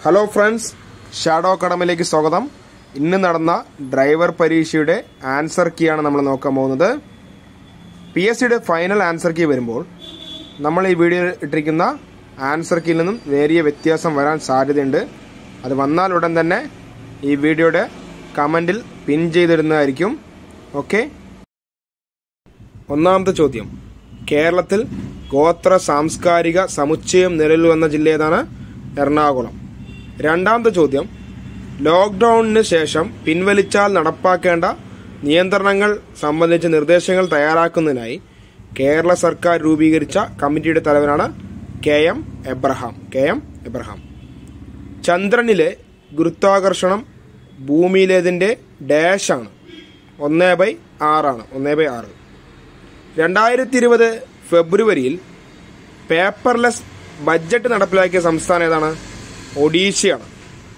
hello friends shadow അക്കാഡമിയിലേക്ക് സ്വാഗതം ഇന്ന് നടന്ന ഡ്രൈവർ പരീക്ഷയുടെ ആൻസർ കീ ആണ് നമ്മൾ നോക്കാൻ പോകുന്നത് പി എസ് സിയുടെ ഫൈനൽ ആൻസർ കീ വരുമ്പോൾ നമ്മൾ ഈ വീഡിയോയിൽ ഇട്ടിരിക്കുന്ന ആൻസർ കീയിൽ നിന്നും നേരിയ വ്യത്യാസം വരാൻ സാധ്യതയുണ്ട് അത് വന്നാൽ ഉടൻ തന്നെ ഈ വീഡിയോയുടെ കമൻറ്റിൽ പിൻ ചെയ്തിടുന്നതായിരിക്കും ഓക്കെ ഒന്നാമത്തെ ചോദ്യം കേരളത്തിൽ ഗോത്ര സാംസ്കാരിക സമുച്ചയം നിലവിൽ വന്ന ജില്ല ഏതാണ് എറണാകുളം രണ്ടാമത്തെ ചോദ്യം ലോക്ക്ഡൌണിന് ശേഷം പിൻവലിച്ചാൽ നടപ്പാക്കേണ്ട നിയന്ത്രണങ്ങൾ സംബന്ധിച്ച നിർദ്ദേശങ്ങൾ തയ്യാറാക്കുന്നതിനായി കേരള സർക്കാർ രൂപീകരിച്ച കമ്മിറ്റിയുടെ തലവനാണ് K M Abraham K M Abraham ചന്ദ്രനിലെ ഗുരുത്വാകർഷണം ഭൂമിയിലേതിൻ്റെ ഡാഷാണ് ഒന്ന് ബൈ ആറാണ് ഒന്ന് ബൈ ആറ് രണ്ടായിരത്തി ഇരുപത് ഫെബ്രുവരിയിൽ പേപ്പർലെസ് ബഡ്ജറ്റ് നടപ്പിലാക്കിയ സംസ്ഥാനം ഏതാണ് ഒഡീഷയാണ്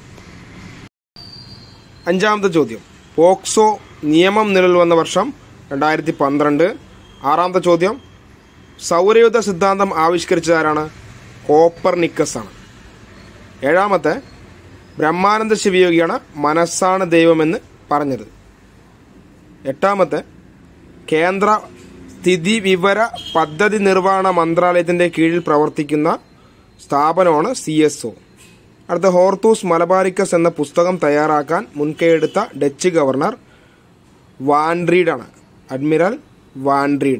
അഞ്ചാമത്തെ ചോദ്യം പോക്സോ നിയമം നിലവിൽ വന്ന വർഷം രണ്ടായിരത്തി പന്ത്രണ്ട് ആറാമത്തെ ചോദ്യം സൗരയുദ്ധ സിദ്ധാന്തം ആവിഷ്കരിച്ചതാരാണ് കോപ്പർ നിക്കസ് ആണ് ഏഴാമത്തെ ബ്രഹ്മാനന്ദ ശിവയോഗിയാണ് മനസ്സാണ് ദൈവമെന്ന് പറഞ്ഞത് എട്ടാമത്തെ കേന്ദ്ര സ്ഥിതി വിവര പദ്ധതി നിർവഹണ മന്ത്രാലയത്തിന്റെ കീഴിൽ പ്രവർത്തിക്കുന്ന സ്ഥാപനമാണ് സി എസ് ഒ അടുത്ത ഹോർത്തൂസ് മലബാരിക്കസ് എന്ന പുസ്തകം തയ്യാറാക്കാൻ മുൻകൈയെടുത്ത ഡച്ച് ഗവർണർ വാൻഡ്രീഡാണ് അഡ്മിറൽ വാൻഡ്രീഡ്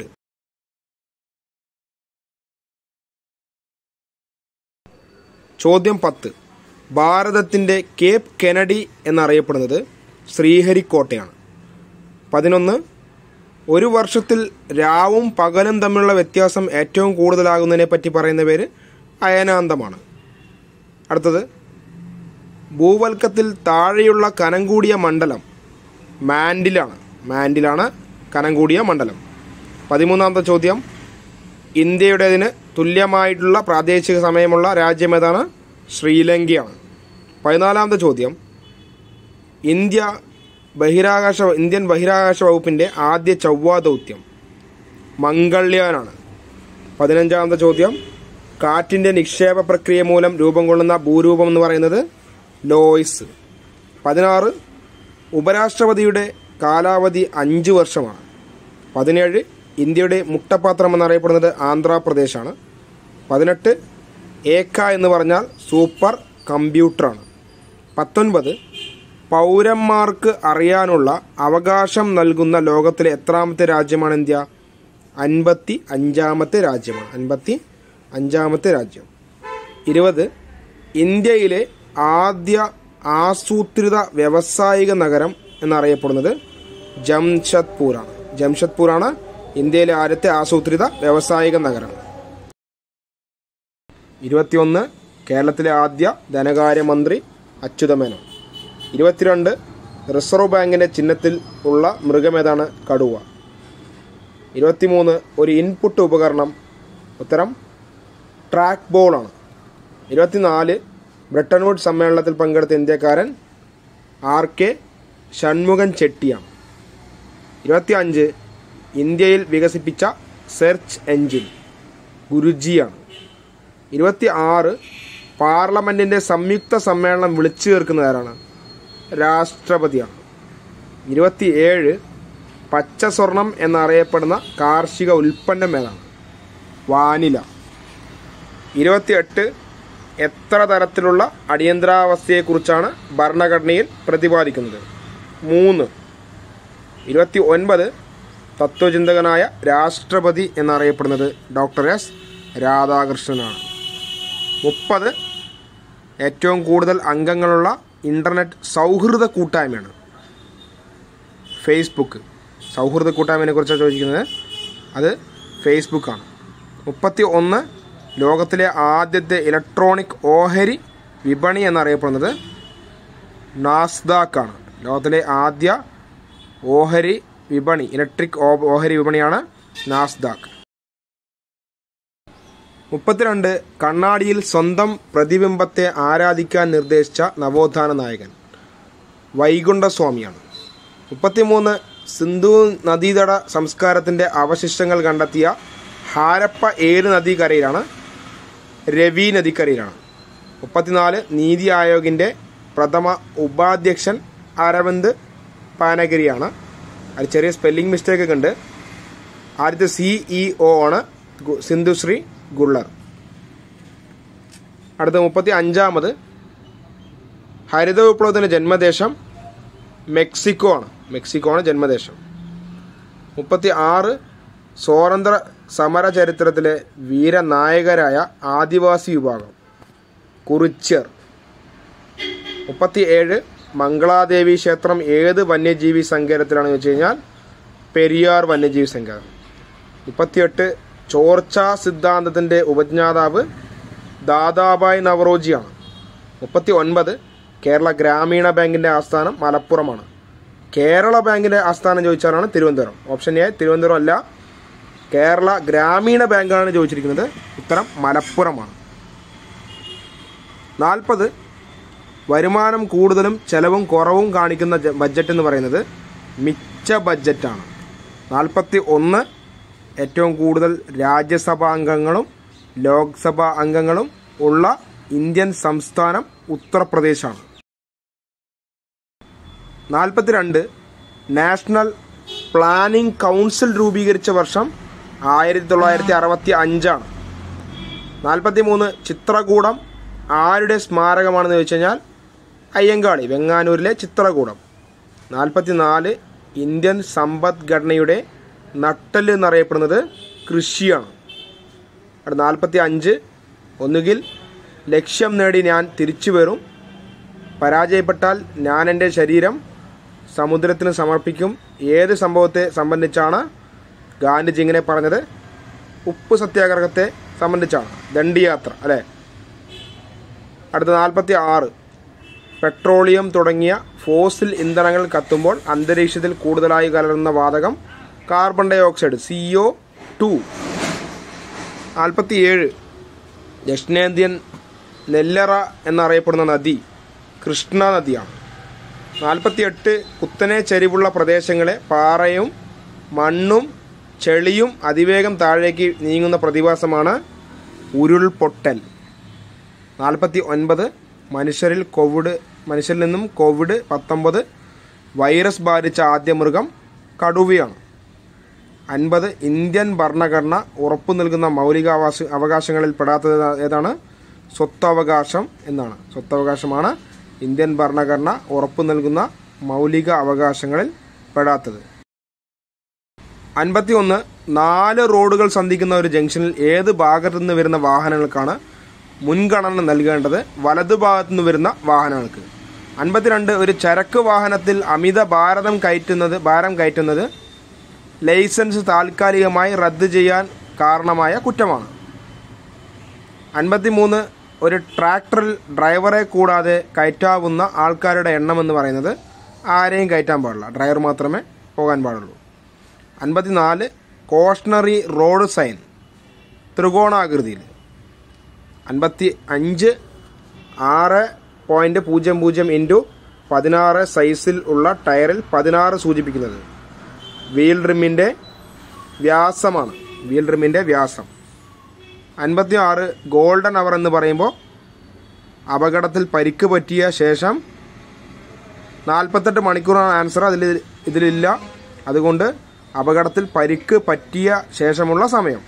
ചോദ്യം പത്ത് ഭാരതത്തിന്റെ കേപ്പ് കെനഡി എന്നറിയപ്പെടുന്നത് ശ്രീഹരിക്കോട്ടയാണ് പതിനൊന്ന് ഒരു വർഷത്തിൽ രാവും പകലും തമ്മിലുള്ള വ്യത്യാസം ഏറ്റവും കൂടുതലാകുന്നതിനെ പറ്റി പറയുന്ന പേര് അയനാന്തമാണ് അടുത്തത് ഭൂവൽക്കത്തിൽ താഴെയുള്ള കനം കൂടിയ മണ്ഡലം മാൻഡിലാണ് മാൻഡിലാണ് കനം കൂടിയ മണ്ഡലം പതിമൂന്നാമത്തെ ചോദ്യം ഇന്ത്യയുടേതിന് തുല്യമായിട്ടുള്ള പ്രാദേശിക സമയമുള്ള രാജ്യം ഏതാണ് ശ്രീലങ്കയാണ് പതിനാലാമത്തെ ചോദ്യം ഇന്ത്യ ബഹിരാകാശ ഇന്ത്യൻ ബഹിരാകാശ വകുപ്പിന്റെ ആദ്യ ചൊവ്വ ദൗത്യം മംഗൾയാനാണ് പതിനഞ്ചാമത്തെ ചോദ്യം കാറ്റിന്റെ നിക്ഷേപ പ്രക്രിയ മൂലം രൂപം കൊള്ളുന്ന ഭൂരൂപം എന്ന് പറയുന്നത് ലോയ്സ് പതിനാറ് ഉപരാഷ്ട്രപതിയുടെ കാലാവധി അഞ്ച് വർഷമാണ് പതിനേഴ് ഇന്ത്യയുടെ മുട്ടപാത്രം എന്നറിയപ്പെടുന്നത് ആന്ധ്രാപ്രദേശാണ് പതിനെട്ട് ഏക്ക എന്ന് പറഞ്ഞാൽ സൂപ്പർ കമ്പ്യൂട്ടറാണ് പത്തൊൻപത് പൗരന്മാർക്ക് അറിയാനുള്ള അവകാശം നൽകുന്ന ലോകത്തിലെ എത്രാമത്തെ രാജ്യമാണ് ഇന്ത്യ അൻപത്തി അഞ്ചാമത്തെ രാജ്യമാണ് അൻപത്തി അഞ്ചാമത്തെ രാജ്യം ഇരുപത് ഇന്ത്യയിലെ ആദ്യ ആസൂത്രിത വ്യാവസായിക നഗരം എന്നറിയപ്പെടുന്നത് ജംഷഡ്പൂരാണ് ജംഷഡ്പൂരാണ് ഇന്ത്യയിലെ ആദ്യത്തെ ആസൂത്രിത വ്യാവസായിക നഗരം ഇരുപത്തിയൊന്ന് കേരളത്തിലെ ആദ്യ ധനകാര്യമന്ത്രി അച്യുതമേനോൻ ഇരുപത്തിരണ്ട് റിസർവ് ബാങ്കിന്റെ ചിഹ്നത്തിൽ ഉള്ള മൃഗമേതാണ് കടുവ ഇരുപത്തിമൂന്ന് ഒരു ഇൻപുട്ട് ഉപകരണം ഉത്തരം ട്രാക്ക് ബോളാണ് ഇരുപത്തിനാല് ബ്രിട്ടൻ വുഡ് സമ്മേളനത്തിൽ പങ്കെടുത്ത ഇന്ത്യക്കാരൻ ആർ കെ ഷൺമുഖൻ ചെട്ടിയാണ് ഇരുപത്തിയഞ്ച് ഇന്ത്യയിൽ വികസിപ്പിച്ച സെർച്ച് എഞ്ചിൻ ഗുരുജിയാണ് ഇരുപത്തി ആറ് പാർലമെന്റിന്റെ സംയുക്ത സമ്മേളനം വിളിച്ചു ചേർക്കുന്നതാരാണ് രാഷ്ട്രപതിയാണ് ഇരുപത്തിയേഴ് പച്ച സ്വർണം എന്നറിയപ്പെടുന്ന കാർഷിക ഉൽപ്പന്നം ഏതാണ് വാനില ഇരുപത്തിയെട്ട് എത്ര തരത്തിലുള്ള അടിയന്തരാവസ്ഥയെക്കുറിച്ചാണ് ഭരണഘടനയിൽ പ്രതിപാദിക്കുന്നത് മൂന്ന് ഇരുപത്തി ഒൻപത് തത്വചിന്തകനായ രാഷ്ട്രപതി എന്നറിയപ്പെടുന്നത് ഡോക്ടർ എസ് രാധാകൃഷ്ണനാണ് മുപ്പത് ഏറ്റവും കൂടുതൽ അംഗങ്ങളുള്ള ഇൻ്റർനെറ്റ് സൗഹൃദ കൂട്ടായ്മയാണ് ഫേസ്ബുക്ക് സൗഹൃദ കൂട്ടായ്മയെ കുറിച്ചാണ് ചോദിക്കുന്നത് അത് ഫേസ്ബുക്കാണ് മുപ്പത്തി ഒന്ന് ലോകത്തിലെ ആദ്യത്തെ ഇലക്ട്രോണിക് ഓഹരി വിപണി എന്നറിയപ്പെടുന്നത് നാസ്ദാക്കാണ് ലോകത്തിലെ ആദ്യ ഓഹരി വിപണി ഇലക്ട്രിക് ഓഹരി വിപണിയാണ് നാസ്ദാക്ക് മുപ്പത്തിരണ്ട് കണ്ണാടിയിൽ സ്വന്തം പ്രതിബിംബത്തെ ആരാധിക്കാൻ നിർദ്ദേശിച്ച നവോത്ഥാന നായകൻ വൈകുണ്ഠസ്വാമിയാണ് മുപ്പത്തിമൂന്ന് സിന്ധു നദീതട സംസ്കാരത്തിന്റെ അവശിഷ്ടങ്ങൾ കണ്ടെത്തിയ ഹാരപ്പ ഏത് നദീകരയിലാണ് രവി നദിക്കരയിലാണ് മുപ്പത്തിനാല് നീതി ആയോഗിൻ്റെ പ്രഥമ ഉപാധ്യക്ഷൻ അരവിന്ദ് പാനഗരിയാണ് അതിൽ ചെറിയ സ്പെല്ലിംഗ് മിസ്റ്റേക്ക് ഒക്കെ ഉണ്ട് ആദ്യത്തെ സിഇഒ ആണ് ഗു- സിന്ധുശ്രീ ഗുള്ളർ അടുത്ത മുപ്പത്തി അഞ്ചാമത് ഹരിത വിപ്ലവത്തിൻ്റെ ജന്മദേശം മെക്സിക്കോ ആണ് മെക്സിക്കോ ആണ് ജന്മദേശം മുപ്പത്തി ആറ് സ്വാതന്ത്ര്യ സമര ചരിത്രത്തിലെ വീരനായകരായ ആദിവാസി വിഭാഗം കുറിച്യർ മുപ്പത്തി ഏഴ് മംഗളാദേവി ക്ഷേത്രം ഏത് വന്യജീവി സങ്കേതത്തിലാണെന്ന് വെച്ച് കഴിഞ്ഞാൽ പെരിയാർ വന്യജീവി സങ്കേതം മുപ്പത്തിയെട്ട് ചോർച്ച സിദ്ധാന്തത്തിൻ്റെ ഉപജ്ഞാതാവ് ദാദാബായ് നവറോജിയാണ് മുപ്പത്തി ഒൻപത് കേരള ഗ്രാമീണ ബാങ്കിൻ്റെ ആസ്ഥാനം മലപ്പുറമാണ് കേരള ബാങ്കിൻ്റെ ആസ്ഥാനം ചോദിച്ചാലാണ് തിരുവനന്തപുരം ഓപ്ഷൻ എ തിരുവനന്തപുരം അല്ല കേരള ഗ്രാമീണ ബാങ്കാണ് ചോദിച്ചിരിക്കുന്നത് ഉത്തരം മലപ്പുറമാണ് നാൽപ്പത് വരുമാനം കൂടുതലും ചെലവും കുറവും കാണിക്കുന്ന ജ- ബഡ്ജറ്റ് എന്ന് പറയുന്നത് മിച്ച ബഡ്ജറ്റാണ് നാൽപ്പത്തി ഒന്ന് ഏറ്റവും കൂടുതൽ രാജ്യസഭാ അംഗങ്ങളും ലോക്സഭാ അംഗങ്ങളും ഉള്ള ഇന്ത്യൻ സംസ്ഥാനം ഉത്തർപ്രദേശാണ് നാൽപ്പത്തിരണ്ട് നാഷണൽ പ്ലാനിംഗ് കൗൺസിൽ രൂപീകരിച്ച വർഷം ആയിരത്തി തൊള്ളായിരത്തി അറുപത്തി അഞ്ചാണ് നാൽപ്പത്തി മൂന്ന് ചിത്രകൂടം ആരുടെ സ്മാരകമാണെന്ന് ചോദിച്ചു കഴിഞ്ഞാൽ അയ്യങ്കാളി വെങ്ങാനൂരിലെ ചിത്രകൂടം നാൽപ്പത്തി നാല് ഇന്ത്യൻ സമ്പദ്ഘടനയുടെ നട്ടല് എന്നറിയപ്പെടുന്നത് കൃഷിയാണ് അടുത്ത നാൽപ്പത്തി അഞ്ച് ഒന്നുകിൽ ലക്ഷ്യം നേടി ഞാൻ തിരിച്ചു വരും പരാജയപ്പെട്ടാൽ ഞാൻ എൻ്റെ ശരീരം സമുദ്രത്തിന് സമർപ്പിക്കും ഏത് സംഭവത്തെ സംബന്ധിച്ചാണ് ഗാന്ധിജി ഇങ്ങനെ പറഞ്ഞത് ഉപ്പ് സത്യാഗ്രഹത്തെ സംബന്ധിച്ചാണ് ദണ്ഡിയാത്ര അല്ലേ അടുത്ത നാൽപ്പത്തി ആറ് പെട്രോളിയം തുടങ്ങിയ ഫോസിൽ ഇന്ധനങ്ങൾ കത്തുമ്പോൾ അന്തരീക്ഷത്തിൽ കൂടുതലായി കലരുന്ന വാതകം carbon dioxide C O two നാൽപ്പത്തിയേഴ് ദക്ഷിണേന്ത്യൻ നെല്ലറ എന്നറിയപ്പെടുന്ന നദി കൃഷ്ണ നദിയാണ് നാൽപ്പത്തിയെട്ട് കുത്തനെ ചരിവുള്ള പ്രദേശങ്ങളെ പാറയും മണ്ണും ചെളിയും അതിവേഗം താഴേക്ക് നീങ്ങുന്ന പ്രതിഭാസമാണ് ഉരുൾപൊട്ടൽ നാൽപ്പത്തി ഒൻപത് മനുഷ്യരിൽ കോവിഡ് മനുഷ്യരിൽ നിന്നും കോവിഡ് പത്തൊമ്പത് വൈറസ് ബാധിച്ച ആദ്യ മൃഗം കടുവയാണ് അൻപത് ഇന്ത്യൻ ഭരണഘടന ഉറപ്പു നൽകുന്ന മൗലികാവകാശ അവകാശങ്ങളിൽ പെടാത്തത് ഏതാണ് സ്വത്തവകാശം എന്നാണ് സ്വത്തവകാശമാണ് ഇന്ത്യൻ ഭരണഘടന ഉറപ്പു നൽകുന്ന മൗലിക അവകാശങ്ങളിൽ പെടാത്തത് അൻപത്തി ഒന്ന് നാല് റോഡുകൾ സന്ധിക്കുന്ന ഒരു ജംഗ്ഷനിൽ ഏത് ഭാഗത്തു നിന്ന് വരുന്ന വാഹനങ്ങൾക്കാണ് മുൻഗണന നൽകേണ്ടത് വലതു ഭാഗത്തു നിന്ന് വരുന്ന വാഹനങ്ങൾക്ക് അൻപത്തിരണ്ട് ഒരു ചരക്ക് വാഹനത്തിൽ അമിത ഭാരതം കയറ്റുന്നത് ഭാരം കയറ്റുന്നത് ലൈസൻസ് താൽക്കാലികമായി റദ്ദ് ചെയ്യാൻ കാരണമായ കുറ്റമാണ് അൻപത്തിമൂന്ന് ഒരു ട്രാക്ടറിൽ ഡ്രൈവറെ കൂടാതെ കയറ്റാവുന്ന ആൾക്കാരുടെ എണ്ണം എന്ന് പറയുന്നത് ആരെയും കയറ്റാൻ പാടില്ല ഡ്രൈവർ മാത്രമേ പോകാൻ പാടുള്ളൂ അൻപത്തിനാല് കോഷണറി റോഡ് സൈൻ ത്രികോണാകൃതിയിൽ അൻപത്തി അഞ്ച് ആറ് പോയിൻറ്റ് പൂജ്യം പൂജ്യം ഇൻറ്റു പതിനാറ് സൈസിൽ ഉള്ള ടയറിൽ പതിനാറ് സൂചിപ്പിക്കുന്നത് വീൽ റിമ്മിൻ്റെ വ്യാസമാണ് വീൽ റിമ്മിൻ്റെ വ്യാസം അൻപത്തി ആറ് ഗോൾഡൻ അവർ എന്ന് പറയുമ്പോൾ അപകടത്തിൽ പരിക്ക് പറ്റിയ ശേഷം നാൽപ്പത്തെട്ട് മണിക്കൂറാണ് ആൻസർ അതിൽ ഇതിലില്ല അതുകൊണ്ട് അപകടത്തിൽ പരിക്ക് പറ്റിയ ശേഷമുള്ള സമയം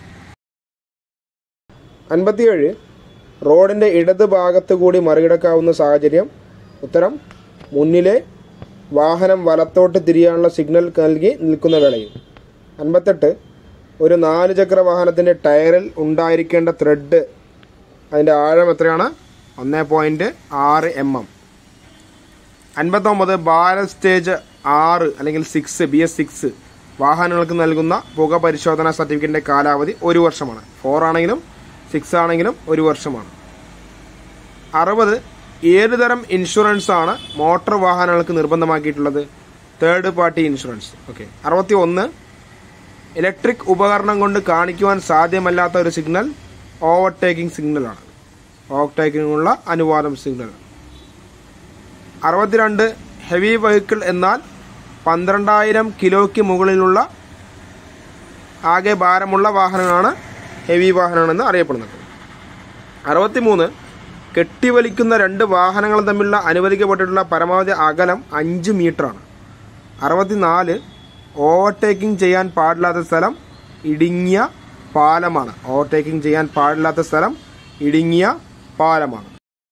അൻപത്തിയേഴ് റോഡിൻ്റെ ഇടത് ഭാഗത്ത് കൂടി മറികടക്കാവുന്ന സാഹചര്യം ഉത്തരം മുന്നിലെ വാഹനം വലത്തോട്ട് തിരിയാനുള്ള സിഗ്നൽ നൽകി നിൽക്കുന്ന വേളയിൽ അൻപത്തെട്ട് ഒരു നാല് ചക്ര വാഹനത്തിൻ്റെ ടയറിൽ ഉണ്ടായിരിക്കേണ്ട ത്രെഡ് അതിൻ്റെ ആഴം എത്രയാണ് ഒന്ന് പോയിൻറ്റ് ആറ് എം എം അൻപത്തൊമ്പത് ഭാരത് സ്റ്റേജ് ആറ് അല്ലെങ്കിൽ സിക്സ് ബി എസ് സിക്സ് വാഹനങ്ങൾക്ക് നൽകുന്ന പുക പരിശോധനാ സർട്ടിഫിക്കറ്റിൻ്റെ കാലാവധി ഒരു വർഷമാണ് ഫോർ ആണെങ്കിലും സിക്സ് ആണെങ്കിലും ഒരു വർഷമാണ് അറുപത് ഏത് തരം ഇൻഷുറൻസ് ആണ് മോട്ടോർ വാഹനങ്ങൾക്ക് നിർബന്ധമാക്കിയിട്ടുള്ളത് തേർഡ് പാർട്ടി ഇൻഷുറൻസ് ഓക്കെ അറുപത്തി ഒന്ന് ഇലക്ട്രിക് ഉപകരണം കൊണ്ട് കാണിക്കുവാൻ സാധ്യമല്ലാത്ത ഒരു സിഗ്നൽ ഓവർടേക്കിംഗ് സിഗ്നലാണ് ഓവർടേക്കിംഗുള്ള അനുവാദം സിഗ്നൽ അറുപത്തിരണ്ട് ഹെവി വെഹിക്കിൾ എന്നാൽ പന്ത്രണ്ടായിരം കിലോയ്ക്ക് മുകളിലുള്ള ആകെ ഭാരമുള്ള വാഹനമാണ് ഹെവി വാഹനമാണെന്ന് അറിയപ്പെടുന്നത് അറുപത്തിമൂന്ന് കെട്ടിവലിക്കുന്ന രണ്ട് വാഹനങ്ങളും തമ്മിലുള്ള അനുവദിക്കപ്പെട്ടിട്ടുള്ള പരമാവധി അകലം അഞ്ച് മീറ്ററാണ് അറുപത്തിനാല് ഓവർടേക്കിംഗ് ചെയ്യാൻ പാടില്ലാത്ത സ്ഥലം ഇടുങ്ങിയ പാലമാണ് ഓവർടേക്കിംഗ് ചെയ്യാൻ പാടില്ലാത്ത സ്ഥലം ഇടുങ്ങിയ പാലമാണ്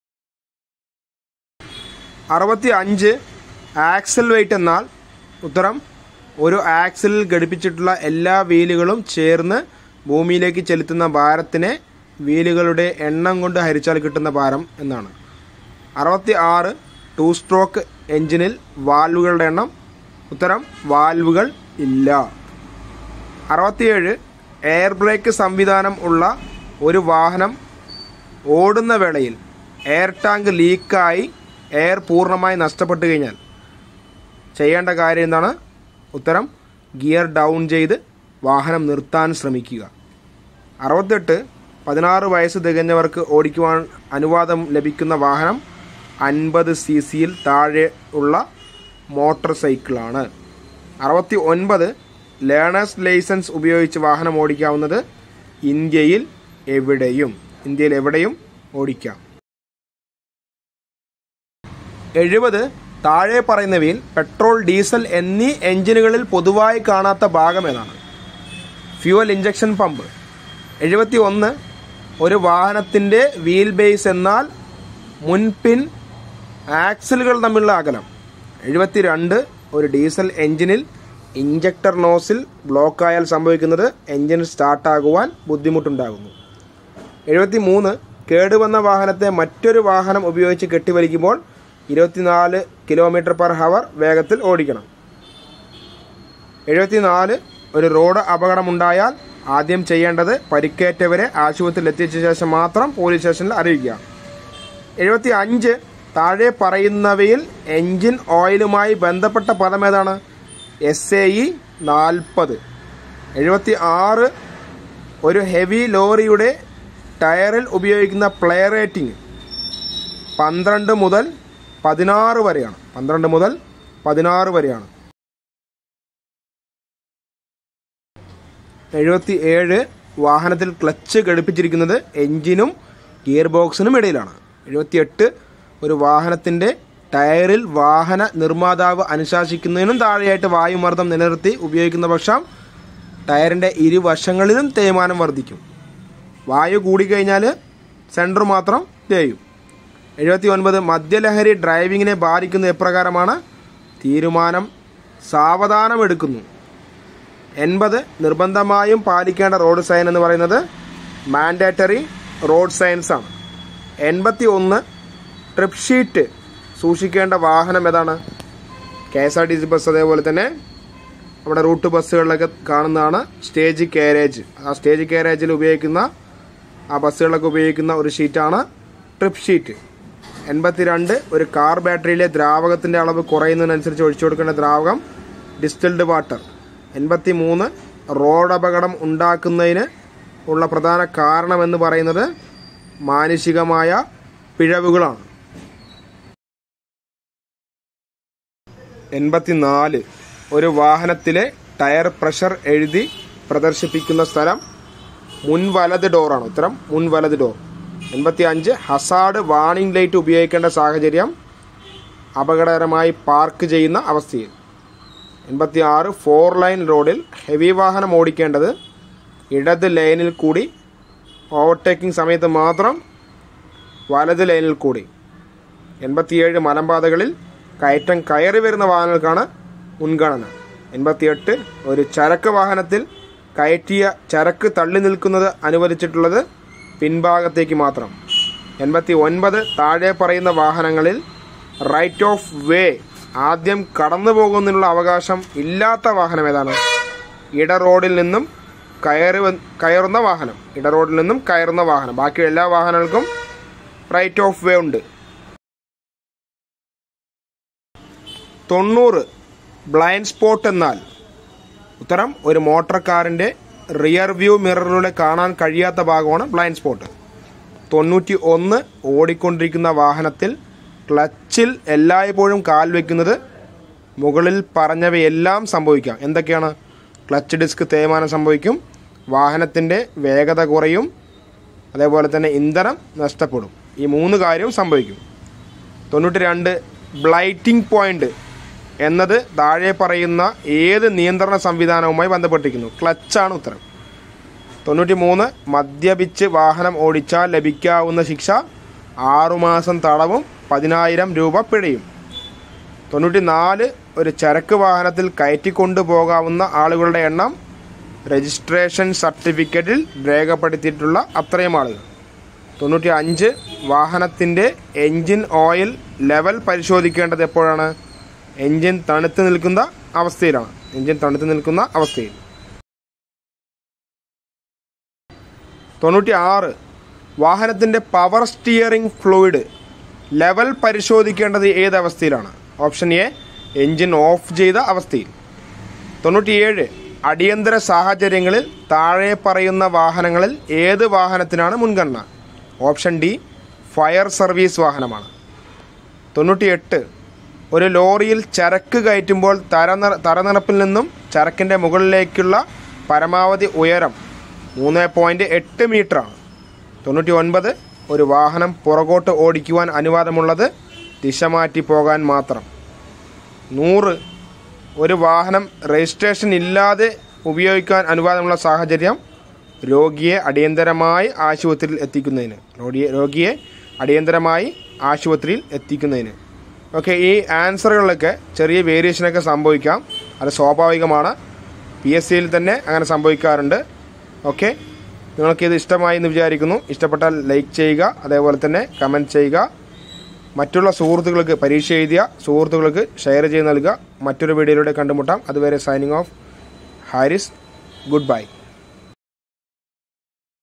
അറുപത്തി അഞ്ച് ആക്സൽ വെയിറ്റ് എന്നാൽ ഉത്തരം ഒരു ആക്സലിൽ ഘടിപ്പിച്ചിട്ടുള്ള എല്ലാ വീലുകളും ചേർന്ന് ഭൂമിയിലേക്ക് ചെലുത്തുന്ന ഭാരത്തിനെ വീലുകളുടെ എണ്ണം കൊണ്ട് ഹരിച്ചാൽ കിട്ടുന്ന ഭാരം എന്നാണ് അറുപത്തി ആറ് ടു സ്ട്രോക്ക് എഞ്ചിനിൽ വാൽവുകളുടെ എണ്ണം ഉത്തരം വാൽവുകൾ ഇല്ല അറുപത്തിയേഴ് എയർ ബ്രേക്ക് സംവിധാനം ഉള്ള ഒരു വാഹനം ഓടുന്ന വേളയിൽ എയർ ടാങ്ക് ലീക്കായി എയർ പൂർണ്ണമായി നഷ്ടപ്പെട്ടു കഴിഞ്ഞാൽ ചെയ്യേണ്ട കാര്യം എന്താണ് ഉത്തരം ഗിയർ ഡൗൺ ചെയ്ത് വാഹനം നിർത്താൻ ശ്രമിക്കുക അറുപത്തെട്ട് പതിനാറ് വയസ്സ് തികഞ്ഞവർക്ക് ഓടിക്കുവാൻ അനുവാദം ലഭിക്കുന്ന വാഹനം അൻപത് സി സിയിൽ താഴെ ഉള്ള മോട്ടോർ സൈക്കിളാണ് അറുപത്തി ഒൻപത് ലേണേഴ്സ് ലൈസൻസ് ഉപയോഗിച്ച് വാഹനം ഓടിക്കാവുന്നത് ഇന്ത്യയിൽ എവിടെയും ഇന്ത്യയിൽ എവിടെയും ഓടിക്കാം എഴുപത് താഴെ പറയുന്നവയിൽ പെട്രോൾ ഡീസൽ എന്നീ എഞ്ചിനുകളിൽ പൊതുവായി കാണാത്ത ഭാഗം ഏതാണ് ഫ്യൂവൽ ഇഞ്ചക്ഷൻ പമ്പ് എഴുപത്തി ഒന്ന് ഒരു വാഹനത്തിൻ്റെ വീൽ ബേസ് എന്നാൽ മുൻപിൻ ആക്സലുകൾ തമ്മിലുള്ള അകലം എഴുപത്തി രണ്ട് ഒരു ഡീസൽ എഞ്ചിനിൽ ഇഞ്ചക്ടർ നോസിൽ ബ്ലോക്കായാൽ സംഭവിക്കുന്നത് എഞ്ചിൻ സ്റ്റാർട്ടാകുവാൻ ബുദ്ധിമുട്ടുണ്ടാകുന്നു എഴുപത്തി മൂന്ന് കേടുവന്ന വാഹനത്തെ മറ്റൊരു വാഹനം ഉപയോഗിച്ച് കെട്ടിവലിക്കുമ്പോൾ ഇരുപത്തിനാല് കിലോമീറ്റർ പെർ ഹവർ വേഗത്തിൽ ഓടിക്കണം എഴുപത്തിനാല് ഒരു റോഡ് അപകടമുണ്ടായാൽ ആദ്യം ചെയ്യേണ്ടത് പരിക്കേറ്റവരെ ആശുപത്രിയിൽ എത്തിച്ച ശേഷം മാത്രം പോലീസ് സ്റ്റേഷനിൽ അറിയിക്കുക എഴുപത്തി അഞ്ച് താഴെ പറയുന്നവയിൽ എൻജിൻ ഓയിലുമായി ബന്ധപ്പെട്ട പദം ഏതാണ് എസ് എ ഇ നാൽപ്പത് എഴുപത്തി ആറ് ഒരു ഹെവി ലോറിയുടെ ടയറിൽ ഉപയോഗിക്കുന്ന പ്ലേ റേറ്റിംഗ് പന്ത്രണ്ട് മുതൽ പതിനാറ് വരെയാണ് പന്ത്രണ്ട് മുതൽ പതിനാറ് വരെയാണ് എഴുപത്തി ഏഴ് വാഹനത്തിൽ ക്ലച്ച് ഘടിപ്പിച്ചിരിക്കുന്നത് എഞ്ചിനും ഗിയർ ബോക്സിനും ഇടയിലാണ് എഴുപത്തിയെട്ട് ഒരു വാഹനത്തിൻ്റെ ടയറിൽ വാഹന നിർമ്മാതാവ് അനുശാസിക്കുന്നതിനും താഴെയായിട്ട് വായുമർദ്ദം നിലനിർത്തി ഉപയോഗിക്കുന്ന പക്ഷം ടയറിൻ്റെ ഇരുവശങ്ങളിലും തേയ്മാനം വർദ്ധിക്കും വായു കൂടിക്കഴിഞ്ഞാൽ സെൻറ്റർ മാത്രം തേയും എഴുപത്തി ഒൻപത് മദ്യലഹരി ഡ്രൈവിങ്ങിനെ ബാധിക്കുന്ന എപ്രകാരമാണ് തീരുമാനം സാവധാനം എടുക്കുന്നു എൺപത് നിർബന്ധമായും പാലിക്കേണ്ട റോഡ് സൈൻ എന്ന് പറയുന്നത് മാൻഡേറ്ററി റോഡ് സയൻസ് ആണ് എൺപത്തി ഒന്ന് ട്രിപ്പ് ഷീറ്റ് സൂക്ഷിക്കേണ്ട വാഹനം ഏതാണ് K S R T C bus അതേപോലെ തന്നെ നമ്മുടെ റൂട്ട് ബസ്സുകളിലൊക്കെ കാണുന്നതാണ് സ്റ്റേജ് കാരേജ് ആ സ്റ്റേജ് കാരേജിൽ ഉപയോഗിക്കുന്ന ആ ബസ്സുകളിലൊക്കെ ഉപയോഗിക്കുന്ന ഒരു ഷീറ്റാണ് ട്രിപ്പ് ഷീറ്റ് എൺപത്തിരണ്ട് ഒരു കാർ ബാറ്ററിയിലെ ദ്രാവകത്തിൻ്റെ അളവ് കുറയുന്നതിനനുസരിച്ച് ഒഴിച്ചു കൊടുക്കേണ്ട ദ്രാവകം ഡിസ്റ്റിൽഡ് വാട്ടർ എൺപത്തി മൂന്ന് റോഡ് അപകടം ഉണ്ടാക്കുന്നതിന് ഉള്ള പ്രധാന കാരണമെന്ന് പറയുന്നത് മാനുഷികമായ പിഴവുകളാണ് എൺപത്തിനാല് ഒരു വാഹനത്തിലെ ടയർ പ്രഷർ എഴുതി പ്രദർശിപ്പിക്കുന്ന സ്ഥലം മുൻ വലത് ഡോറാണ് ഉത്തരം മുൻ വലത് ഡോർ എൺപത്തി അഞ്ച് ഹസാഡ് വാണിംഗ് ലൈറ്റ് ഉപയോഗിക്കേണ്ട സാഹചര്യം അപകടകരമായി പാർക്ക് ചെയ്യുന്ന അവസ്ഥയിൽ എൺപത്തി ആറ് ഫോർ ലൈൻ റോഡിൽ ഹെവി വാഹനം ഓടിക്കേണ്ടത് ഇടത് ലൈനിൽ കൂടി ഓവർടേക്കിംഗ് സമയത്ത് മാത്രം വലത് ലൈനിൽ കൂടി എൺപത്തിയേഴ് മലമ്പാതകളിൽ കയറ്റം കയറി വരുന്ന വാഹനങ്ങൾക്കാണ് മുൻഗണന എൺപത്തിയെട്ട് ഒരു ചരക്ക് വാഹനത്തിൽ കയറ്റിയ ചരക്ക് തള്ളി നിൽക്കുന്നത് അനുവദിച്ചിട്ടുള്ളത് പിൻഭാഗത്തേക്ക് മാത്രം എൺപത്തി ഒൻപത് താഴെ പറയുന്ന വാഹനങ്ങളിൽ റൈറ്റ് ഓഫ് വേ ആദ്യം കടന്നു പോകുന്നതിനുള്ള അവകാശം ഇല്ലാത്ത വാഹനം ഏതാണ് ഇട റോഡിൽ നിന്നും കയറി വ- കയറുന്ന വാഹനം ഇട റോഡിൽ നിന്നും കയറുന്ന വാഹനം ബാക്കി എല്ലാ വാഹനങ്ങൾക്കും റൈറ്റ് ഓഫ് വേ ഉണ്ട് തൊണ്ണൂറ് ബ്ലൈൻഡ് സ്പോട്ട് എന്നാൽ ഉത്തരം ഒരു മോട്ടോർ കാറിൻ്റെ റിയർ വ്യൂ മിററിലൂടെ കാണാൻ കഴിയാത്ത ഭാഗമാണ് ബ്ലൈൻഡ് സ്പോട്ട് തൊണ്ണൂറ്റി ഒന്ന് ഓടിക്കൊണ്ടിരിക്കുന്ന വാഹനത്തിൽ ക്ലച്ചിൽ എല്ലായ്പ്പോഴും കാൽ വയ്ക്കുന്നത് മുകളിൽ പറഞ്ഞവയെല്ലാം സംഭവിക്കാം എന്തൊക്കെയാണ് ക്ലച്ച് ഡിസ്ക് തേയ്മാനം സംഭവിക്കും വാഹനത്തിൻ്റെ വേഗത കുറയും അതേപോലെ തന്നെ ഇന്ധനം നഷ്ടപ്പെടും ഈ മൂന്ന് കാര്യവും സംഭവിക്കും തൊണ്ണൂറ്റി രണ്ട് ബ്ലൈറ്റിംഗ് പോയിന്റ് എന്നത് താഴെ പറയുന്ന ഏത് നിയന്ത്രണ സംവിധാനവുമായി ബന്ധപ്പെട്ടിരിക്കുന്നു ക്ലച്ചാണ് ഉത്തരം തൊണ്ണൂറ്റി മൂന്ന് മദ്യപിച്ച് വാഹനം ഓടിച്ചാൽ ലഭിക്കാവുന്ന ശിക്ഷ ആറുമാസം തടവും പതിനായിരം രൂപ പിഴയും തൊണ്ണൂറ്റി നാല് ഒരു ചരക്ക് വാഹനത്തിൽ കയറ്റിക്കൊണ്ടു പോകാവുന്ന ആളുകളുടെ എണ്ണം രജിസ്ട്രേഷൻ സർട്ടിഫിക്കറ്റിൽ രേഖപ്പെടുത്തിയിട്ടുള്ള അത്രയും ആളുകൾ തൊണ്ണൂറ്റി അഞ്ച് വാഹനത്തിൻ്റെ എൻജിൻ ഓയിൽ ലെവൽ പരിശോധിക്കേണ്ടത് എപ്പോഴാണ് എൻജിൻ തണുത്ത് നിൽക്കുന്ന അവസ്ഥയിലാണ് എൻജിൻ തണുത്ത് നിൽക്കുന്ന അവസ്ഥയിൽ തൊണ്ണൂറ്റി ആറ് വാഹനത്തിൻ്റെ പവർ സ്റ്റിയറിംഗ് ഫ്ലൂയിഡ് ലെവൽ പരിശോധിക്കേണ്ടത് ഏത് അവസ്ഥയിലാണ് ഓപ്ഷൻ എ എൻജിൻ ഓഫ് ചെയ്ത അവസ്ഥയിൽ തൊണ്ണൂറ്റിയേഴ് അടിയന്തര സാഹചര്യങ്ങളിൽ താഴെ പറയുന്ന വാഹനങ്ങളിൽ ഏത് വാഹനത്തിനാണ് മുൻഗണന ഓപ്ഷൻ ഡി ഫയർ സർവീസ് വാഹനമാണ് തൊണ്ണൂറ്റിയെട്ട് ഒരു ലോറിയിൽ ചരക്ക് കയറ്റുമ്പോൾ തരനിറ തറനിറപ്പിൽ നിന്നും ചരക്കിൻ്റെ മുകളിലേക്കുള്ള പരമാവധി ഉയരം മൂന്ന് പോയിൻറ്റ് എട്ട് മീറ്ററാണ് തൊണ്ണൂറ്റി ഒൻപത് ഒരു വാഹനം പുറകോട്ട് ഓടിക്കുവാൻ അനുവാദമുള്ളത് ദിശ മാറ്റി പോകാൻ മാത്രം നൂറ് ഒരു വാഹനം രജിസ്ട്രേഷൻ ഇല്ലാതെ ഉപയോഗിക്കാൻ അനുവാദമുള്ള സാഹചര്യം രോഗിയെ അടിയന്തരമായി ആശുപത്രിയിൽ എത്തിക്കുന്നതിന് രോഗിയെ രോഗിയെ അടിയന്തരമായി ആശുപത്രിയിൽ എത്തിക്കുന്നതിന് ഓക്കെ ഈ ആൻസറുകളിലൊക്കെ ചെറിയ വേരിയേഷനൊക്കെ സംഭവിക്കാം അത് സ്വാഭാവികമാണ് പി എസ് സിയിൽ തന്നെ അങ്ങനെ സംഭവിക്കാറുണ്ട് ഓക്കെ നിങ്ങൾക്ക് ഇത് ഇഷ്ടമായി എന്ന് വിചാരിക്കുന്നു ഇഷ്ടപ്പെട്ടാൽ ലൈക്ക് ചെയ്യുക അതേപോലെ തന്നെ കമൻറ്റ് ചെയ്യുക മറ്റുള്ള സുഹൃത്തുക്കൾക്ക് പരീക്ഷ എഴുതിയ സുഹൃത്തുക്കൾക്ക് ഷെയർ ചെയ്ത് നൽകുക മറ്റൊരു വീഡിയോയിലൂടെ കണ്ടുമുട്ടാം അതുവരെ signing off Haris good by